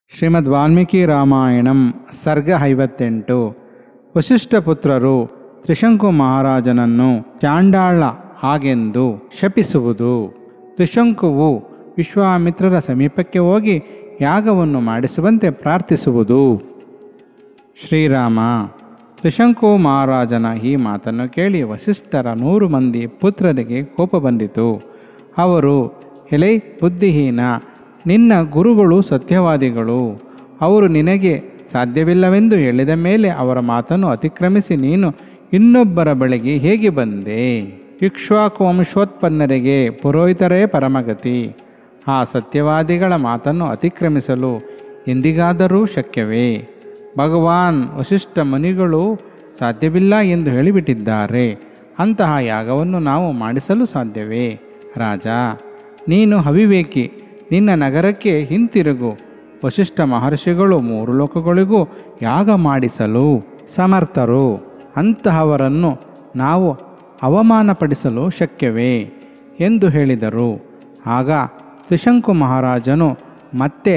ಶ್ರೀಮದ್ ವಾಲ್ಮೀಕಿ ರಾಮಾಯಣಂ ಸರ್ಗ ಐವತ್ತೆಂಟು ವಸಿಷ್ಠ ಪುತ್ರರು ತ್ರಿಶಂಕು ಮಹಾರಾಜನನ್ನು ಚಾಂಡಾಳ ಹಾಗೆಂದು ಶಪಿಸುವುದು ತ್ರಿಶಂಕುವು ವಿಶ್ವಾಮಿತ್ರರ ಸಮೀಪಕ್ಕೆ ಹೋಗಿ ಯಾಗವನ್ನು ಮಾಡಿಸುವಂತೆ ಪ್ರಾರ್ಥಿಸುವುದು ಶ್ರೀರಾಮ ತ್ರಿಶಂಕು ಮಹಾರಾಜನ ಈ ಮಾತನ್ನು ಕೇಳಿ ವಸಿಷ್ಠರ ನೂರು ಮಂದಿ ಪುತ್ರರಿಗೆ ಕೋಪ ಬಂದಿತು ಅವರು ಎಲೈ ಬುದ್ಧಿಹೀನ ನಿನ್ನ ಗುರುಗಳು ಸತ್ಯವಾದಿಗಳು ಅವರು ನಿನಗೆ ಸಾಧ್ಯವಿಲ್ಲವೆಂದು ಹೇಳಿದ ಮೇಲೆ ಅವರ ಮಾತನ್ನು ಅತಿಕ್ರಮಿಸಿ ನೀನು ಇನ್ನೊಬ್ಬರ ಬಳಿಗೆ ಹೇಗೆ ಬಂದೆ ಇಕ್ಷ್ವಾಕು ವಂಶೋತ್ಪನ್ನರಿಗೆ ಪುರೋಹಿತರೇ ಪರಮಗತಿ ಆ ಸತ್ಯವಾದಿಗಳ ಮಾತನ್ನು ಅತಿಕ್ರಮಿಸಲು ಎಂದಿಗಾದರೂ ಶಕ್ಯವೇ ಭಗವಾನ್ ವಶಿಷ್ಠ ಮುನಿಗಳು ಸಾಧ್ಯವಿಲ್ಲ ಎಂದು ಹೇಳಿಬಿಟ್ಟಿದ್ದಾರೆ ಅಂತಹ ಯಾಗವನ್ನು ನಾವು ಮಾಡಿಸಲು ಸಾಧ್ಯವೇ ರಾಜ ನೀನು ಅವಿವೇಕಿ ನಿನ್ನ ನಗರಕ್ಕೆ ಹಿಂತಿರುಗು ವಶಿಷ್ಠ ಮಹರ್ಷಿಗಳು ಮೂರು ಲೋಕಗಳಿಗೂ ಯಾಗ ಮಾಡಿಸಲು ಸಮರ್ಥರು ಅಂತಹವರನ್ನು ನಾವು ಅವಮಾನಪಡಿಸಲು ಶಕ್ಯವೇ ಎಂದು ಹೇಳಿದರು ಆಗ ತ್ರಿಶಂಕು ಮಹಾರಾಜನು ಮತ್ತೆ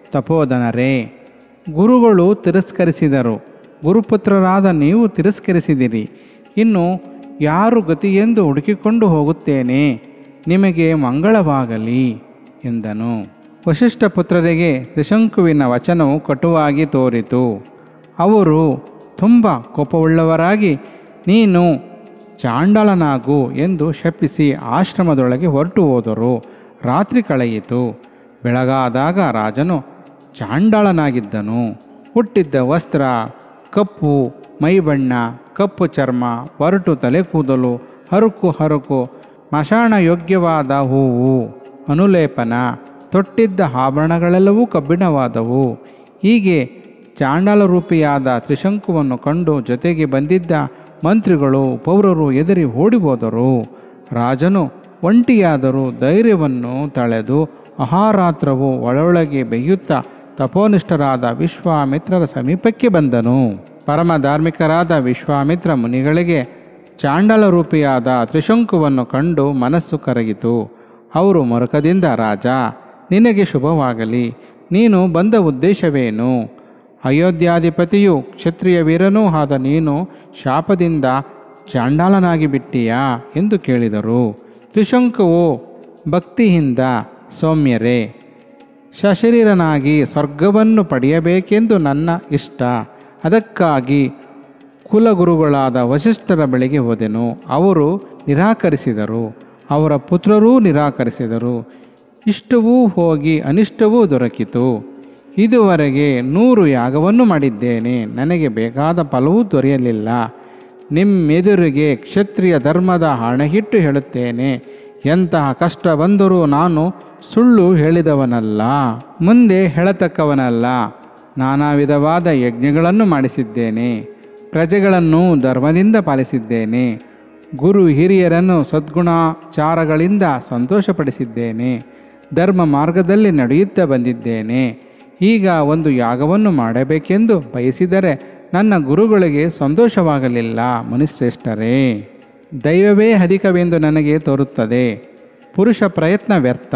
ತಪೋದನರೇ ಗುರುಗಳು ತಿರಸ್ಕರಿಸಿದರು ಗುರುಪುತ್ರರಾದ ನೀವು ತಿರಸ್ಕರಿಸಿದಿರಿ ಇನ್ನು ಯಾರು ಗತಿಯೆಂದು ಹುಡುಕಿಕೊಂಡು ಹೋಗುತ್ತೇನೆ ನಿಮಗೆ ಮಂಗಳವಾಗಲಿ ಎಂದನು ವಶಿಷ್ಠ ಪುತ್ರರಿಗೆ ತ್ರಿಶಂಕುವಿನ ವಚನವು ಕಟುವಾಗಿ ತೋರಿತು ಅವರು ತುಂಬ ಕೋಪವುಳ್ಳವರಾಗಿ ನೀನು ಚಾಂಡಾಲನಾಗು ಎಂದು ಶಪಿಸಿ ಆಶ್ರಮದೊಳಗೆ ಹೊರಟು ಹೋದರು ರಾತ್ರಿ ಕಳೆಯಿತು ಬೆಳಗಾದಾಗ ರಾಜನು ಚಾಂಡಾಳನಾಗಿದ್ದನು ಹುಟ್ಟಿದ್ದ ವಸ್ತ್ರ ಕಪ್ಪು ಮೈಬಣ್ಣ ಕಪ್ಪು ಚರ್ಮ ಒರಟು ತಲೆ ಕೂದಲು ಹರುಕು ಹರುಕು ಮಶಾಣ ಯೋಗ್ಯವಾದ ಹೂವು ಅನುಲೇಪನ ತೊಟ್ಟಿದ್ದ ಆಭರಣಗಳೆಲ್ಲವೂ ಕಬ್ಬಿಣವಾದವು ಹೀಗೆ ಚಾಂಡಾಲ ರೂಪಿಯಾದ ತ್ರಿಶಂಕುವನ್ನು ಕಂಡು ಜೊತೆಗೆ ಬಂದಿದ್ದ ಮಂತ್ರಿಗಳು ಪೌರರು ಎದುರಿ ಓಡಿಹೋದರು ರಾಜನು ಒಂಟಿಯಾದರೂ ಧೈರ್ಯವನ್ನು ತಳೆದು ಅಹಾರಾತ್ರವು ಒಳೊಳಗೆ ಬೆಯ್ಯುತ್ತಾ ತಪೋನಿಷ್ಠರಾದ ವಿಶ್ವಾಮಿತ್ರರ ಸಮೀಪಕ್ಕೆ ಬಂದನು ಪರಮ ಧಾರ್ಮಿಕರಾದ ವಿಶ್ವಾಮಿತ್ರ ಮುನಿಗಳಿಗೆ ಚಾಂಡಲ ರೂಪಿಯಾದ ತ್ರಿಶಂಕುವನ್ನು ಕಂಡು ಮನಸ್ಸು ಕರಗಿತು ಅವರು ಮೊರಕದಿಂದ ರಾಜ ನಿನಗೆ ಶುಭವಾಗಲಿ ನೀನು ಬಂದ ಉದ್ದೇಶವೇನು ಅಯೋಧ್ಯಾಧಿಪತಿಯು ಕ್ಷತ್ರಿಯ ವೀರನೂ ಆದ ನೀನು ಶಾಪದಿಂದ ಚಾಂಡಾಲನಾಗಿ ಬಿಟ್ಟೀಯಾ ಎಂದು ಕೇಳಿದರು ತ್ರಿಶಂಕುವು ಭಕ್ತಿಯಿಂದ ಸೌಮ್ಯರೇ ಸಶರೀರನಾಗಿ ಸ್ವರ್ಗವನ್ನು ಪಡೆಯಬೇಕೆಂದು ನನ್ನ ಇಷ್ಟ ಅದಕ್ಕಾಗಿ ಕುಲಗುರುಗಳಾದ ವಸಿಷ್ಠರ ಬಳಿಗೆ ಹೋದೆನು ಅವರು ನಿರಾಕರಿಸಿದರು ಅವರ ಪುತ್ರರೂ ನಿರಾಕರಿಸಿದರು ಇಷ್ಟವೂ ಹೋಗಿ ಅನಿಷ್ಟವೂ ದೊರಕಿತು ಇದುವರೆಗೆ ನೂರು ಯಾಗವನ್ನು ಮಾಡಿದ್ದೇನೆ ನನಗೆ ಬೇಕಾದ ಫಲವೂ ದೊರೆಯಲಿಲ್ಲ ನಿಮ್ಮೆದುರಿಗೆ ಕ್ಷತ್ರಿಯ ಧರ್ಮದ ಹಣೆಹಿಟ್ಟು ಹೇಳುತ್ತೇನೆ ಎಂತಹ ಕಷ್ಟ ಬಂದರೂ ನಾನು ಸುಳ್ಳು ಹೇಳಿದವನಲ್ಲ ಮುಂದೆ ಹೇಳತಕ್ಕವನಲ್ಲ ನಾನಾ ವಿಧವಾದ ಯಜ್ಞಗಳನ್ನು ಮಾಡಿಸಿದ್ದೇನೆ ಪ್ರಜೆಗಳನ್ನು ಧರ್ಮದಿಂದ ಪಾಲಿಸಿದ್ದೇನೆ ಗುರು ಹಿರಿಯರನ್ನು ಸದ್ಗುಣಾಚಾರಗಳಿಂದ ಸಂತೋಷಪಡಿಸಿದ್ದೇನೆ ಧರ್ಮ ಮಾರ್ಗದಲ್ಲಿ ನಡೆಯುತ್ತಾ ಬಂದಿದ್ದೇನೆ ಈಗ ಒಂದು ಯಾಗವನ್ನು ಮಾಡಬೇಕೆಂದು ಬಯಸಿದರೆ ನನ್ನ ಗುರುಗಳಿಗೆ ಸಂತೋಷವಾಗಲಿಲ್ಲ ಮುನಿಶ್ರೇಷ್ಠರೇ ದೈವವೇ ಅಧಿಕವೆಂದು ನನಗೆ ತೋರುತ್ತದೆ ಪುರುಷ ಪ್ರಯತ್ನ ವ್ಯರ್ಥ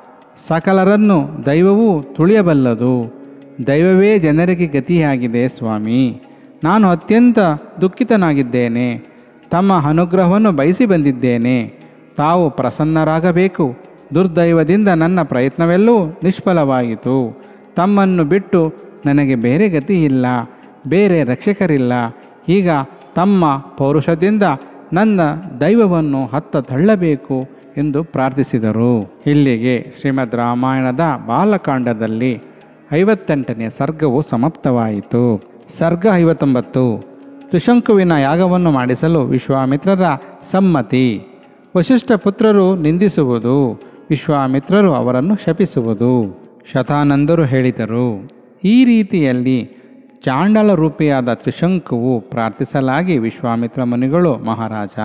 ಸಕಲರನ್ನು ದೈವವೂ ತುಳಿಯಬಲ್ಲದು ದೈವವೇ ಜನರಿಗೆ ಗತಿಯಾಗಿದೆ ಸ್ವಾಮಿ ನಾನು ಅತ್ಯಂತ ದುಃಖಿತನಾಗಿದ್ದೇನೆ ತಮ್ಮ ಅನುಗ್ರಹವನ್ನು ಬಯಸಿ ಬಂದಿದ್ದೇನೆ ತಾವು ಪ್ರಸನ್ನರಾಗಬೇಕು ದುರ್ದೈವದಿಂದ ನನ್ನ ಪ್ರಯತ್ನವೆಲ್ಲವೂ ನಿಷ್ಫಲವಾಯಿತು ತಮ್ಮನ್ನು ಬಿಟ್ಟು ನನಗೆ ಬೇರೆ ಗತಿ ಇಲ್ಲ ಬೇರೆ ರಕ್ಷಕರಿಲ್ಲ ಈಗ ತಮ್ಮ ಪೌರುಷದಿಂದ ನನ್ನ ದೈವವನ್ನು ಹತ್ತ ತಳ್ಳಬೇಕು ಎಂದು ಪ್ರಾರ್ಥಿಸಿದರು ಇಲ್ಲಿಗೆ ಶ್ರೀಮದ್ ರಾಮಾಯಣದ ಬಾಲಕಾಂಡದಲ್ಲಿ ಐವತ್ತೆಂಟನೇ ಸರ್ಗವು ಸಮಾಪ್ತವಾಯಿತು ಸರ್ಗ ಐವತ್ತೊಂಬತ್ತು ತ್ರಿಶಂಕುವಿನ ಯಾಗವನ್ನು ಮಾಡಿಸಲು ವಿಶ್ವಾಮಿತ್ರರ ಸಮ್ಮತಿ ವಶಿಷ್ಠ ಪುತ್ರರು ನಿಂದಿಸುವುದು ವಿಶ್ವಾಮಿತ್ರರು ಅವರನ್ನು ಶಪಿಸುವುದು ಶತಾನಂದರು ಹೇಳಿದರು ಈ ರೀತಿಯಲ್ಲಿ ಚಾಂಡಲ ರೂಪಿಯಾದ ತ್ರಿಶಂಕುವು ಪ್ರಾರ್ಥಿಸಲಾಗಿ ವಿಶ್ವಾಮಿತ್ರ ಮುನಿಗಳು ಮಹಾರಾಜ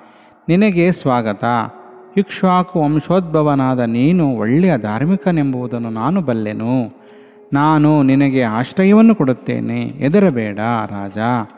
ನಿನಗೆ ಸ್ವಾಗತ ಇಕ್ಷ್ವಾಕು ವಂಶೋದ್ಭವನಾದ ನೀನು ಒಳ್ಳೆಯ ಧಾರ್ಮಿಕನೆಂಬುದನ್ನು ನಾನು ಬಲ್ಲೆನು ನಾನು ನಿನಗೆ ಆಶ್ರಯವನ್ನು ಕೊಡುತ್ತೇನೆ ಹೆದರಬೇಡ ರಾಜ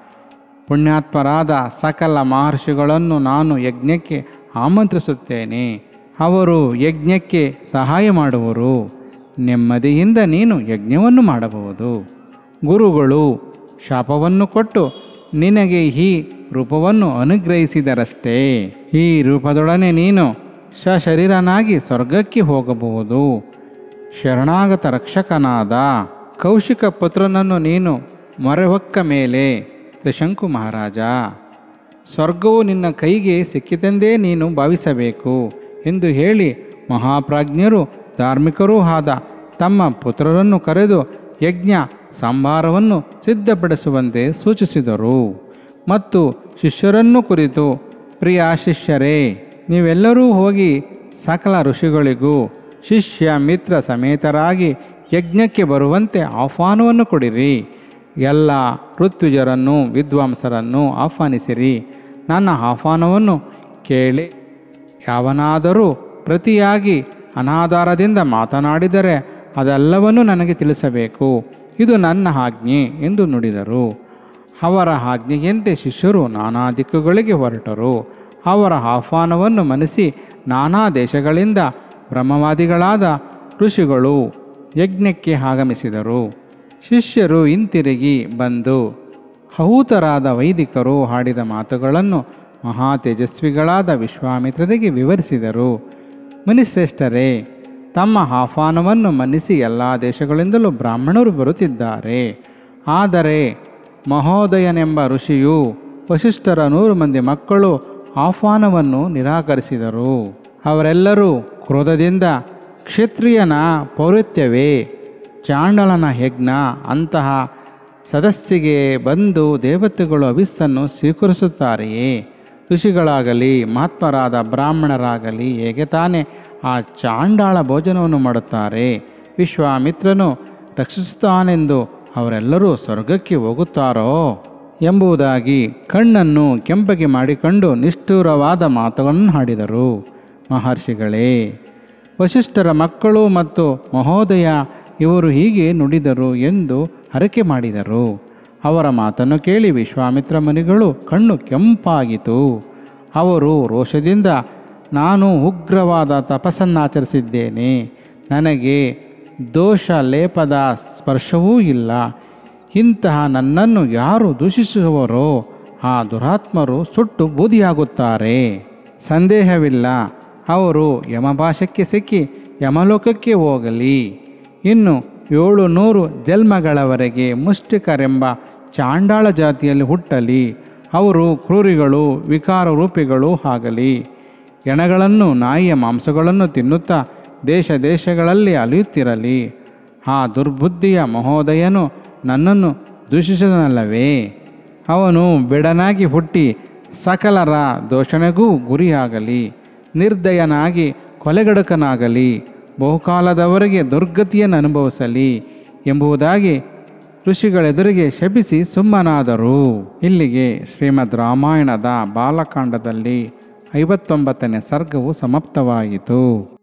ಪುಣ್ಯಾತ್ಮರಾದ ಸಕಲ ಮಹರ್ಷಿಗಳನ್ನು ನಾನು ಯಜ್ಞಕ್ಕೆ ಆಮಂತ್ರಿಸುತ್ತೇನೆ ಅವರು ಯಜ್ಞಕ್ಕೆ ಸಹಾಯ ಮಾಡುವರು ನೆಮ್ಮದಿಯಿಂದ ನೀನು ಯಜ್ಞವನ್ನು ಮಾಡಬಹುದು ಗುರುಗಳು ಶಾಪವನ್ನು ಕೊಟ್ಟು ನಿನಗೆ ಈ ರೂಪವನ್ನು ಅನುಗ್ರಹಿಸಿದರಷ್ಟೇ ಈ ರೂಪದೊಡನೆ ನೀನು ಸಶರೀರನಾಗಿ ಸ್ವರ್ಗಕ್ಕೆ ಹೋಗಬಹುದು ಶರಣಾಗತ ರಕ್ಷಕನಾದ ಕೌಶಿಕ ಪುತ್ರನನ್ನು ನೀನು ಮೊರೆಹೊಕ್ಕ ಮೇಲೆ ತ್ರಿಶಂಕು ಮಹಾರಾಜ ಸ್ವರ್ಗವು ನಿನ್ನ ಕೈಗೆ ಸಿಕ್ಕಿತೆಂದೇ ನೀನು ಭಾವಿಸಬೇಕು ಎಂದು ಹೇಳಿ ಮಹಾಪ್ರಾಜ್ಞರು ಧಾರ್ಮಿಕರೂ ಆದ ತಮ್ಮ ಪುತ್ರರನ್ನು ಕರೆದು ಯಜ್ಞ ಸಂಭಾರವನ್ನು ಸಿದ್ಧಪಡಿಸುವಂತೆ ಸೂಚಿಸಿದರು ಮತ್ತು ಶಿಷ್ಯರನ್ನು ಕುರಿತು ಪ್ರಿಯ ಶಿಷ್ಯರೇ ನೀವೆಲ್ಲರೂ ಹೋಗಿ ಸಕಲ ಋಷಿಗಳಿಗೂ ಶಿಷ್ಯ ಮಿತ್ರ ಸಮೇತರಾಗಿ ಯಜ್ಞಕ್ಕೆ ಬರುವಂತೆ ಆಹ್ವಾನವನ್ನು ಕೊಡಿರಿ ಎಲ್ಲ ಋತ್ವಿಜರನ್ನು ವಿದ್ವಾಂಸರನ್ನು ಆಹ್ವಾನಿಸಿರಿ ನನ್ನ ಆಹ್ವಾನವನ್ನು ಕೇಳಿ ಯಾವನಾದರೂ ಪ್ರತಿಯಾಗಿ ಅನಾಧಾರದಿಂದ ಮಾತನಾಡಿದರೆ ಅದೆಲ್ಲವನ್ನೂ ನನಗೆ ತಿಳಿಸಬೇಕು ಇದು ನನ್ನ ಆಜ್ಞೆ ಎಂದು ನುಡಿದರು ಅವರ ಆಜ್ಞೆಯಂತೆ ಶಿಷ್ಯರು ನಾನಾ ದಿಕ್ಕುಗಳಿಗೆ ಹೊರಟರು ಅವರ ಆಹ್ವಾನವನ್ನು ಮನಸಿ ನಾನಾ ದೇಶಗಳಿಂದ ಬ್ರಹ್ಮವಾದಿಗಳಾದ ಋಷಿಗಳು ಯಜ್ಞಕ್ಕೆ ಆಗಮಿಸಿದರು ಶಿಷ್ಯರು ಹಿಂತಿರುಗಿ ಬಂದು ಹೌತರಾದ ವೈದಿಕರು ಹಾಡಿದ ಮಾತುಗಳನ್ನು ಮಹಾ ತೇಜಸ್ವಿಗಳಾದ ವಿಶ್ವಾಮಿತ್ರರಿಗೆ ವಿವರಿಸಿದರು ಮುನಿಶ್ರೇಷ್ಠರೇ ತಮ್ಮ ಆಹ್ವಾನವನ್ನು ಮನ್ನಿಸಿ ಎಲ್ಲ ದೇಶಗಳಿಂದಲೂ ಬ್ರಾಹ್ಮಣರು ಬರುತ್ತಿದ್ದಾರೆ ಆದರೆ ಮಹೋದಯನೆಂಬ ಋಷಿಯು ವಶಿಷ್ಠರ ನೂರು ಮಂದಿ ಮಕ್ಕಳು ಆಹ್ವಾನವನ್ನು ನಿರಾಕರಿಸಿದರು ಅವರೆಲ್ಲರೂ ಕ್ರೋಧದಿಂದ ಕ್ಷತ್ರಿಯನ ಪೌರತ್ಯವೇ ಚಾಂಡಲನ ಯಜ್ಞ ಅಂತಹ ಸದಸ್ಸಿಗೆ ಬಂದು ದೇವತೆಗಳು ಅವಿಸ್ಸನ್ನು ಸ್ವೀಕರಿಸುತ್ತಾರೆಯೇ ಋಷಿಗಳಾಗಲಿ ಮಹಾತ್ಮರಾದ ಬ್ರಾಹ್ಮಣರಾಗಲಿ ಹೇಗೆ ತಾನೇ ಆ ಚಾಂಡಾಳ ಭೋಜನವನ್ನು ಮಾಡುತ್ತಾರೆ ವಿಶ್ವಾಮಿತ್ರನು ರಕ್ಷಿಸುತ್ತಾನೆಂದು ಅವರೆಲ್ಲರೂ ಸ್ವರ್ಗಕ್ಕೆ ಹೋಗುತ್ತಾರೋ ಎಂಬುದಾಗಿ ಕಣ್ಣನ್ನು ಕೆಂಪಗೆ ಮಾಡಿಕೊಂಡು ನಿಷ್ಠುರವಾದ ಮಾತುಗಳನ್ನು ಹಾಡಿದರು ಮಹರ್ಷಿಗಳೇ ವಶಿಷ್ಠರ ಮಕ್ಕಳು ಮತ್ತು ಮಹೋದಯ ಇವರು ಹೀಗೆ ನುಡಿದರು ಎಂದು ಹರಕೆ ಮಾಡಿದರು ಅವರ ಮಾತನ್ನು ಕೇಳಿ ವಿಶ್ವಾಮಿತ್ರ ಮುನಿಗಳು ಕಣ್ಣು ಕೆಂಪಾಗಿತು ಅವರು ರೋಷದಿಂದ ನಾನು ಉಗ್ರವಾದ ತಪಸ್ಸನ್ನಾಚರಿಸಿದ್ದೇನೆ ನನಗೆ ದೋಷ ಲೇಪದ ಸ್ಪರ್ಶವೂ ಇಲ್ಲ ಇಂತಹ ನನ್ನನ್ನು ಯಾರು ದೂಷಿಸುವರೋ ಆ ದುರಾತ್ಮರು ಸುಟ್ಟು ಬೂದಿಯಾಗುತ್ತಾರೆ ಸಂದೇಹವಿಲ್ಲ ಅವರು ಯಮಭಾಷಕ್ಕೆ ಸಿಕ್ಕಿ ಯಮಲೋಕಕ್ಕೆ ಹೋಗಲಿ ಇನ್ನು ಏಳು ನೂರು ಜನ್ಮಗಳವರೆಗೆ ಮುಷ್ಟಿಕರೆಂಬ ಚಾಂಡಾಳ ಜಾತಿಯಲ್ಲಿ ಹುಟ್ಟಲಿ ಅವರು ಕ್ರೂರಿಗಳು ವಿಕಾರ ರೂಪಿಗಳು ಆಗಲಿ ಎಣಗಳನ್ನು ನಾಯಿಯ ಮಾಂಸಗಳನ್ನು ತಿನ್ನುತ್ತಾ ದೇಶ ದೇಶಗಳಲ್ಲಿ ಅಲಿಯುತ್ತಿರಲಿ ಆ ದುರ್ಬುದ್ಧಿಯ ಮಹೋದಯನು ನನ್ನನ್ನು ದೂಷಿಸಿದನಲ್ಲವೇ ಅವನು ಬೆಡನಾಗಿ ಹುಟ್ಟಿ ಸಕಲರ ದೋಷಣೆಗೂ ಗುರಿಯಾಗಲಿ ನಿರ್ದಯನಾಗಿ ಕೊಲೆಗಡಕನಾಗಲಿ ಬಹುಕಾಲದವರೆಗೆ ದುರ್ಗತಿಯನ್ನು ಅನುಭವಿಸಲಿ ಎಂಬುದಾಗಿ ಋಷಿಗಳೆದುರಿಗೆ ಶಪಿಸಿ ಸುಮ್ಮನಾದರು ಇಲ್ಲಿಗೆ ಶ್ರೀಮದ್ ರಾಮಾಯಣದ ಬಾಲಕಾಂಡದಲ್ಲಿ ಐವತ್ತೊಂಬತ್ತನೇ ಸರ್ಗವು ಸಮಾಪ್ತವಾಯಿತು